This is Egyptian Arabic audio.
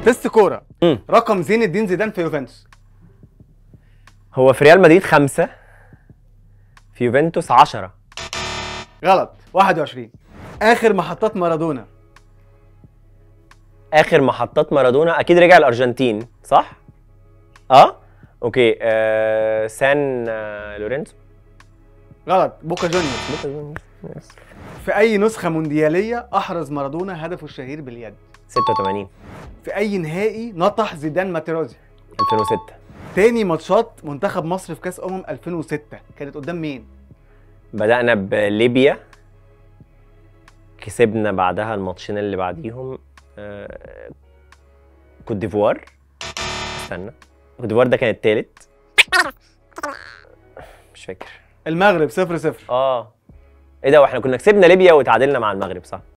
تست كوره مم. رقم زين الدين زيدان في يوفنتوس هو في ريال مدريد خمسة في يوفنتوس 10 غلط 21 اخر محطات مارادونا اخر محطات مارادونا اكيد رجع الارجنتين صح اه اوكي آه سان آه لورينزو غلط بوكا جونيور بوكا جونيورز. يس. في اي نسخه موندياليه احرز مارادونا هدفه الشهير باليد 86 في اي نهائي نطح زيدان ماتيرازي 2006 تاني ماتشات منتخب مصر في كاس امم 2006 كانت قدام مين بدأنا بليبيا كسبنا بعدها الماتشين اللي بعديهم آه، كوت ديفوار استنى كوت ديفوار ده كان التالت مش فاكر المغرب 0 0 اه ايه ده واحنا كنا كسبنا ليبيا وتعادلنا مع المغرب صح